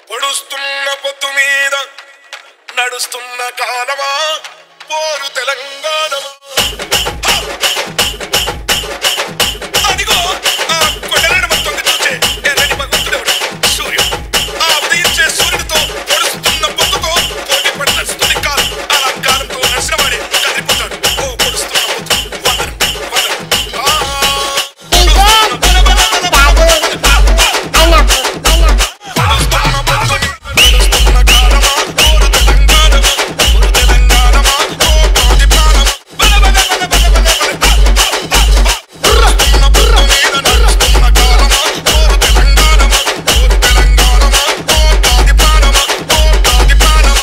పొడుస్తున్న పొత్తు మీద నడుస్తున్న కాలమా పోరు తెలంగాణమా అదిగో ఆ కొండలను మొత్తం చూసే ఎర్రని భగవంతుడెవడు సూర్యుడు ఆ ఉదయించే సూర్యుడితో పొడుస్తున్న పొత్తుతో పోటీ పడి నడుస్తుంది కాదు అలంకారంతో నడిచినవాడే కదిలిపోతాడు ఓ పొడుస్తున్న పొత్తు వందనం వందనం ఆ, పొడుస్తున్న బల బల బల బల బల బల. ఆ, ఆ. నడుస్తున్న పొత్తుని నడుస్తున్న కాలమా పోరు తెలంగాణమా పోరు తెలంగాణమా ఓ పాటి ప్రాణమా బల బల బల బల బల బల. ఆ, ఆ, ఆ. నడుస్తున్న పొత్తు మీద నడుస్తున్న కాలమా పోరు తెలంగాణమా పోరు తెలంగాణమా ఓ పాటి ప్రాణమా ఓ పాటి ప్రాణమా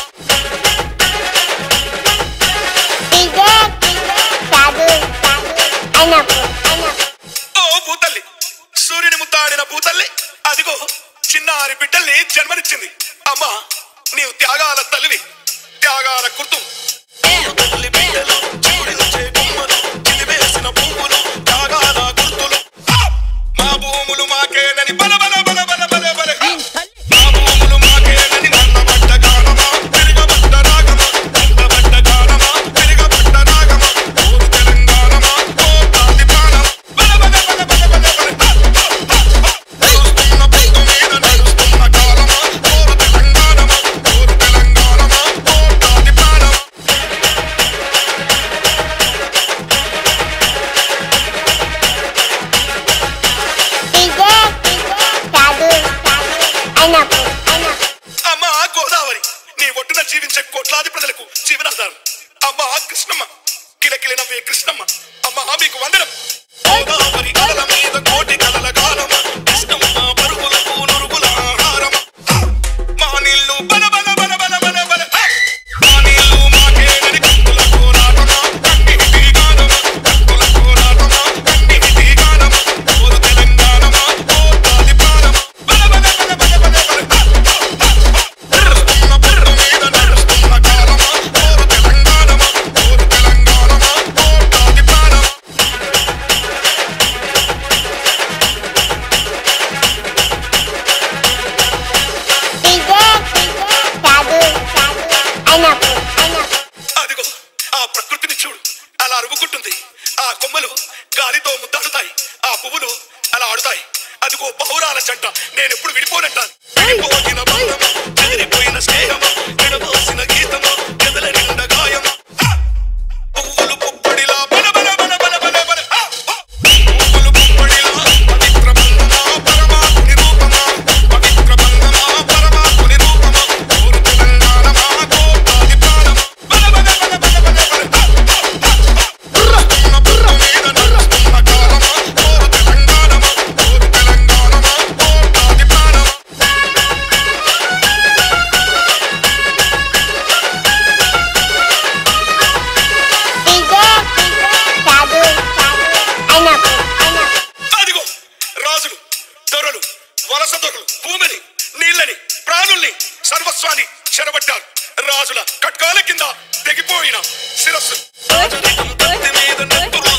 ఓ భూతల్లి సూర్యుని ముద్దాడిన భూతల్లి అదిగో చిన్నారి బిడ్డల్ని జన్మనిచ్చింది అమ్మా నీవు త్యాగాల తల్లివి త్యాగాల కుర్తు తల్లి బిడ్డలు చూడించే బొమ్మలు చిలివేసిన పువ్వులు త్యాగాల గుర్తులు ఆ! మా భూములు మాకేనని బల బల బల బల బల బల మా భూములు మాకేనని నన్నబడ్డ గానమా తిరగబడ్డ రాగమా నన్నబడ్డ గానమా తిరగబడ్డ రాగమా ఊరు తెలంగాణమా ఓ ప్రాతి ప్రాణం బల బల బల బల బల బల ఆ! ఆ! ఆ! నడుస్తున్న పొత్తు మీద నడుస్తున్న కాలమా ఊరు తెలంగాణమా ఊరు తెలంగాణమా ఓ ప్రాతి ప్రాణం అమ్మా గోదావరి నీ ఒడ్డున జీవించే కోట్లాది ప్రజలకు జీవనాధారం అమ్మా కృష్ణమ్మ కిలకిల నవ్వే కృష్ణమ్మ అమ్మా మీకు వందనం గోదావరి అలల మీద కోటి కలల గానమ కృష్ణమ్మ పరుగులకు నురుగుల ఆహారమ హా! మా నీళ్ళు బల బల బల బల బల బల హా! మా నీళ్ళు మాకేనని కత్తుల పోరాటమ కన్నీటి గానమ కత్తుల పోరాటమ కన్నీటి గానమ ఓరు తెలంగాణమ ఓ తాది ప్రాణమ బల బల బల బల బల బల హా! నడుస్తున్న పొట్టు మీద నడుస్తున్న కాలమా ఓరు తెలంగాణమా ఓరు తెలంగాణమా ఓ తాది ప్రాణమా అదిగో ఆ ప్రకృతిని చూడు అలా అరుగుకుంటుంది ఆ కొమ్మలు గాలితో ముద్దాడుతాయి ఆ పువ్వులు అలా ఆడుతాయి అదిగో బహురాల జంట నేను ఎప్పుడు విడిపోనంటాను విడిపోయిన బంధము చెదిరిపోయిన స్నేహము విడబోసిన గీతము ఎదల నిండ గాయము హా! పువ్వులు పుప్పడిలా బల బల బల బల బల బల హా! హా! పువ్వులు పుప్పడిలా పవిత్ర బంధమా పరమాత్ముని రూపమా పవిత్ర బంధమా పరమాత్ముని రూపమా ఊరు తెలంగాణమా గోపాది ప్రాణమా బల బల బల బల బల బల హా! హా! హా! నడుస్తున్న పుట్టు మీద నడుస్తున్న కాలమా ఊరు తెలంగాణమా ఊరు తెలంగాణమా గోపాది ప్రాణమా అదిగో రాజులు దొరలు వలస దొరలు భూమిని నీళ్ళని ప్రాణుల్ని సర్వస్వాన్ని చెరబట్టారు రాజుల కట్కాల కింద తెగిపోయిన శిరస్సు రాజరికం కత్తి మీద నెత్తురు